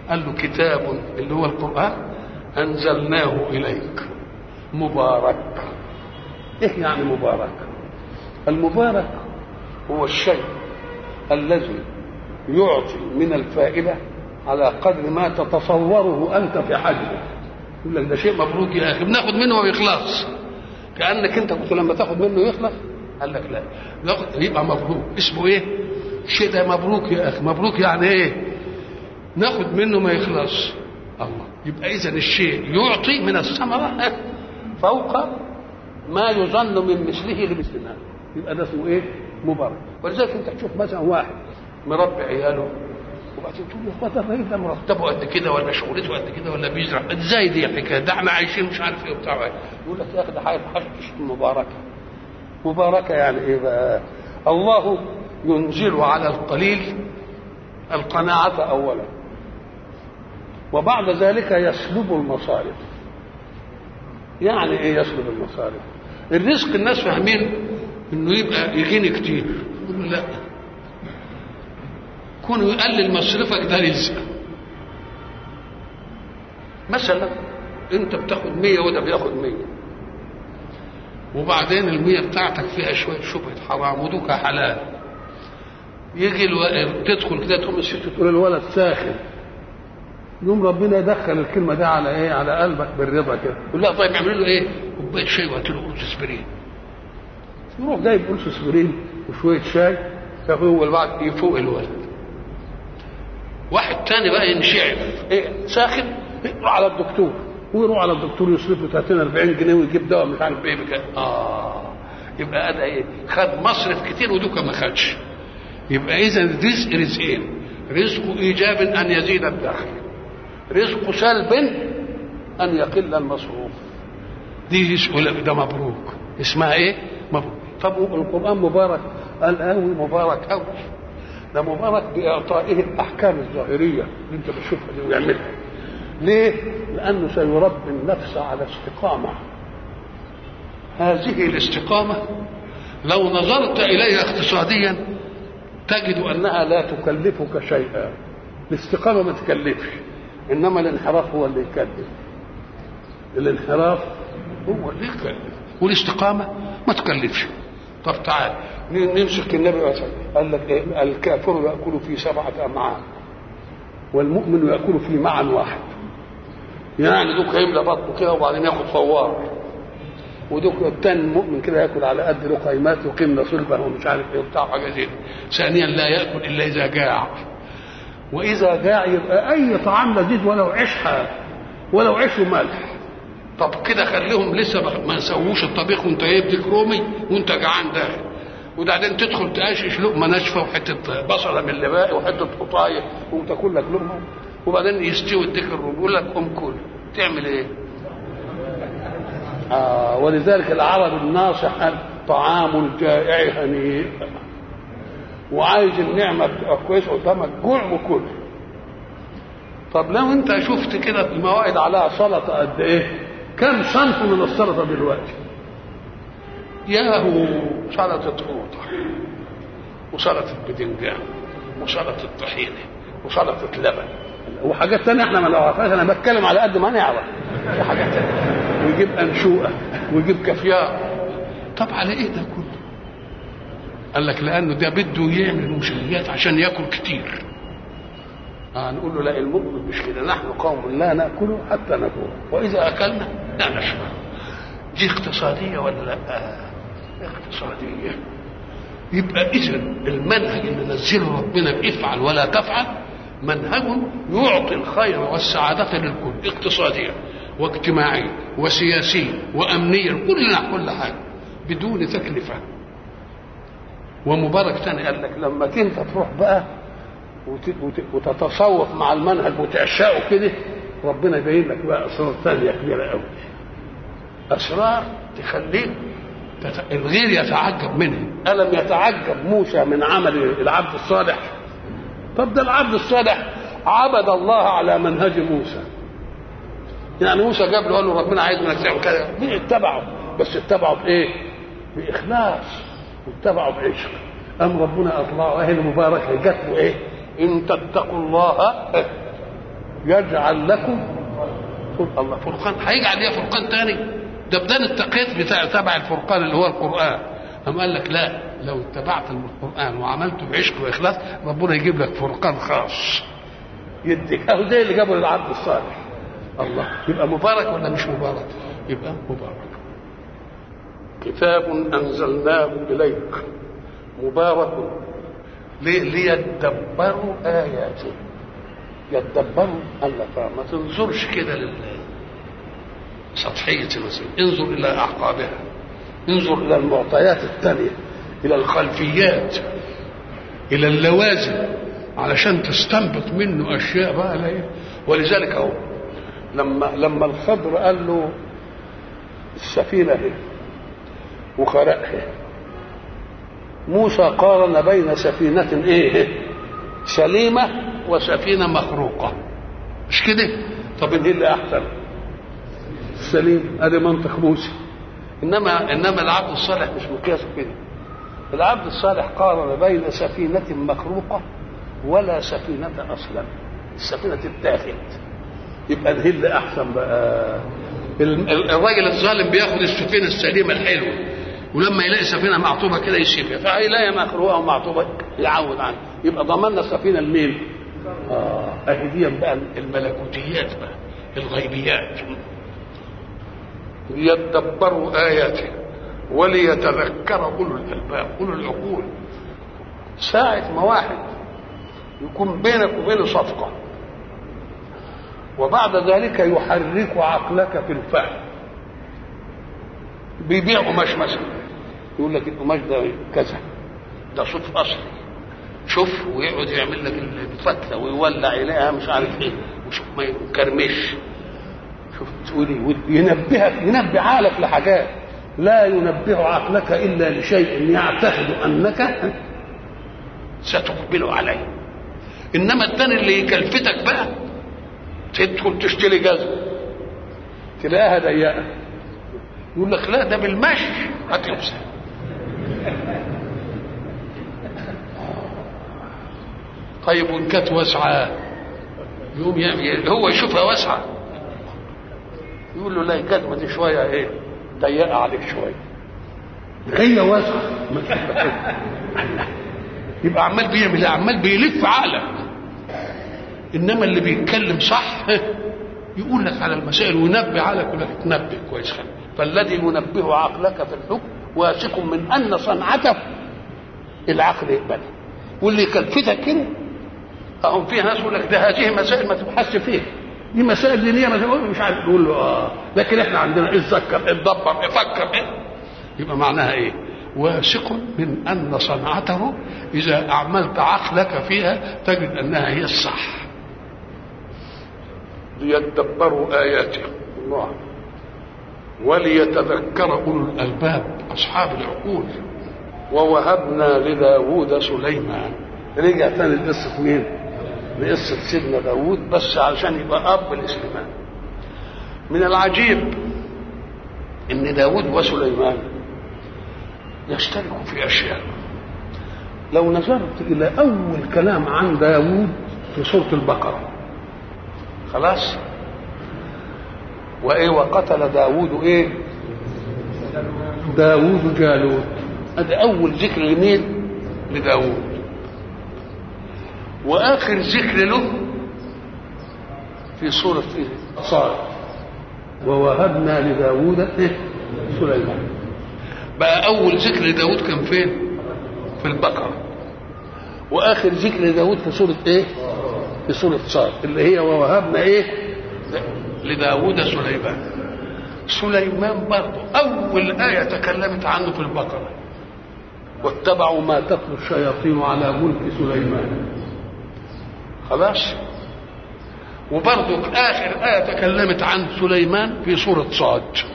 قال له كتاب اللي هو القرآن أنزلناه إليك مبارك إيه يعني مبارك المبارك هو الشيء الذي يعطي من الفائدة على قدر ما تتصوره أنت في حجمه يقول لك ده شيء مبروك يا أخي بناخد منه ويخلص كأنك أنت كنت لما تاخد منه يخلص قال لك لا ياخد يبقى مبروك اسمه إيه؟ الشيء ده مبروك يا أخي مبروك يعني إيه؟ ناخد منه ما يخلص الله يبقى إذا الشيء يعطي من الثمرة فوق ما يظن من مثله لمثلنا يبقى ده اسمه ايه؟ مبارك ولذلك انت تشوف مثلا واحد مربي عياله وبعدين تقول يا اخوات الراجل ده مرتبه قد كده ولا شغلته قد كده ولا بيزرع ازاي دي الحكايه ده احنا عايشين مش عارف ايه وبتاع يقول لك يا اخي ده حاجه حاجه مباركه مباركه يعني ايه بقى؟ الله ينزل على القليل القناعة أولا وبعد ذلك يسلب المصارف يعني ايه يسلب المصارف الرزق الناس فاهمين انه يبقى يجيني كتير يقول لا كونه يقلل مصرفك ده رزق مثلا انت بتاخد مية وده بياخد مية وبعدين المية بتاعتك فيها شوية شبهة حرام ودوكها حلال يجي الو... تدخل كده تقوم الست تقول الولد ساخن يوم ربنا يدخل الكلمة دي على ايه على قلبك بالرضا كده يقول لا طيب اعمل له ايه كوباية شاي وهات له قرص اسبرين يروح جايب قرص اسبرين وشوية شاي هو بعد يفوق الولد واحد تاني بقى ينشعف ايه ساخن يروح على الدكتور ويروح على الدكتور يصرف له 30 40 جنيه ويجيب دواء مش عارف ايه بكده اه يبقى هذا ايه خد مصرف كتير ودوكا ما خدش يبقى اذا الرزق رزقين رزق ايجاب ان يزيد الدخل رزق سلب ان يقل المصروف دي يقول ده مبروك اسمها ايه مبروك طب القران مبارك قال قوي مبارك قوي ده مبارك باعطائه الاحكام الظاهريه اللي انت بتشوفها دي ويعملها ليه لانه سيربي النفس على استقامه هذه الاستقامه لو نظرت اليها اقتصاديا تجد انها لا تكلفك شيئا الاستقامه ما تكلفش انما الانحراف هو اللي يكلف الانحراف هو اللي يكلف والاستقامه ما تكلفش طب تعال نمسك النبي مثلا قال لك إيه؟ الكافر ياكل في سبعه امعاء والمؤمن ياكل في معا واحد يعني دوك هيملى بطنه كده وبعدين ياخد فوار ودوك التاني المؤمن كده ياكل على قد لقيمات وقيمنا صلبه ومش عارف ايه وبتاع حاجه زي ثانيا لا ياكل الا اذا جاع واذا جاع يبقى اي طعام لذيذ ولو عيش ولو عيش وملح طب كده خليهم لسه ما نسووش الطبيخ وانت جايب رومي وانت جعان داخل وبعدين تدخل تقشش لقمه ناشفه وحته بصله من اللي باقي وحته قطايه وتاكل لك لقمه وبعدين يستوي الديك الرومي يقول لك قوم كل تعمل ايه؟ آه ولذلك العرب الناصح قال طعام الجائع هنيء وعايز النعمة تبقى كويسة قدامك جوع وكل طب لو انت شفت كده الموائد عليها سلطة قد ايه كم صنف من السلطة دلوقتي ياهو سلطة قوطة وسلطة بدنجان وسلطة طحينة وسلطة لبن وحاجات تانية احنا ما نعرفهاش انا بتكلم على قد ما نعرف في حاجات تانية ويجيب انشوءه ويجيب كافيار طب على ايه ده كله قال لك لانه ده بده يعمل مشغلات عشان ياكل كتير آه نقول له لا المؤمن مش كده نحن قوم لا ناكل حتى نجوع واذا اكلنا لا نشبع دي اقتصاديه ولا لا آه اقتصاديه يبقى اذا المنهج اللي نزله ربنا بافعل ولا تفعل منهج يعطي الخير والسعاده للكل اقتصاديا واجتماعيا وسياسيا وامنيا كل كل حاجه بدون تكلفه ومبارك تاني قال لك لما انت تروح بقى وتتصوف مع المنهج وتعشقه كده ربنا يبين لك بقى اسرار ثانيه كبيره قوي اسرار تخليك تت... الغير يتعجب منه الم يتعجب موسى من عمل العبد الصالح طب ده العبد الصالح عبد الله على منهج موسى يعني موسى جاب له قال له ربنا عايز منك تعمل كذا اتبعه بس اتبعه بايه؟ باخلاص واتبعه بعشق قام ربنا اطلعه اهل مبارك جات له ايه؟ ان تتقوا الله يجعل لكم الله فرقان هيجعل ليه فرقان تاني ده بدان التقييد بتاع تبع الفرقان اللي هو القران أم قال لك لا لو اتبعت القران وعملته بعشق واخلاص ربنا يجيب لك فرقان خاص يديك اهو زي اللي جابه للعبد الصالح الله يبقى مبارك ولا مش مبارك يبقى مبارك كتاب انزلناه اليك مبارك ليدبروا اياته يدبروا قال لك ما تنظرش كده لل سطحية المسألة انظر إلى أعقابها انظر إلى المعطيات التالية إلى الخلفيات إلى اللوازم علشان تستنبط منه أشياء بقى لا ولذلك أهو لما لما الخضر قال له السفينة هي وخرقها موسى قارن بين سفينة ايه سليمة وسفينة مخروقة مش كده طب ايه اللي احسن السليم ادي منطق موسى انما انما العبد الصالح مش مقياس كده العبد الصالح قارن بين سفينة مخروقة ولا سفينة اصلا السفينة تتاخد يبقى ده اللي احسن بقى الراجل الظالم بياخد السفينة السليمة الحلوة ولما يلاقي سفينه معطوبه كده يسيبها فهيلاقي مخروقه ومعطوبه يعود عنها يبقى ضمننا السفينه لمين؟ اه اهي دي بقى الملكوتيات بقى الغيبيات ليدبروا اياته وليتذكر اولو الالباب اولو العقول ساعة ما واحد يكون بينك وبينه صفقة وبعد ذلك يحرك عقلك في الفهم بيبيع قماش مثلا يقول لك القماش ده كذا ده صوف اصلي شوف ويقعد يعمل لك الفتله ويولع عليها مش عارف ايه وشوف ما يكرمش شوف تقولي ينبهك ينبه عقلك لحاجات لا ينبه عقلك الا لشيء يعتقد انك ستقبل عليه انما الثاني اللي يكلفتك بقى تدخل تشتري جزمه تلاقيها ضيقه يقول لك لا ده بالمشي هتلبسها طيب وان كانت واسعه يقوم يعمل هو يشوفها واسعه يقول له لا الجزمه دي شويه ايه ضيقه عليك شويه هي واسعه يبقى عمال بيعمل ايه عمال بيلف عقلك انما اللي بيتكلم صح يقول لك على المسائل وينبه عقلك يقول لك تنبه كويس خلي فالذي ينبه عقلك في الحكم واثق من ان صنعته العقل يقبلها واللي يكلفتك كده اهم فيها ناس يقول لك ده هذه مسائل ما تبحثش فيها دي مسائل دينيه مش عارف تقول له اه لكن احنا عندنا ايه تذكر اتدبر افكر ايه يبقى معناها ايه واثق من ان صنعته اذا اعملت عقلك فيها تجد انها هي الصح ليدبروا اياته الله وليتذكر اولو الالباب اصحاب العقول ووهبنا لداود سليمان رجع تاني لقصة مين؟ لقصة سيدنا داود بس علشان يبقى أب لسليمان من العجيب إن داود وسليمان يشتركوا في أشياء لو نظرت إلى أول كلام عن داود في سورة البقرة خلاص وإيه وقتل داود إيه داود جالوت هذا أول ذكر لمين لداود واخر ذكر له في سورة إيه؟ صاد ووهبنا لداود إيه؟ سليمان بقى أول ذكر لداود كان فين؟ في البقرة وآخر ذكر لداود في سورة إيه؟ في سورة صاد اللي هي ووهبنا إيه؟ لداود سليمان سليمان برضه أول آية تكلمت عنه في البقرة واتبعوا ما تتلو الشياطين على ملك سليمان خلاص وبرضه اخر ايه تكلمت عن سليمان في سوره صاد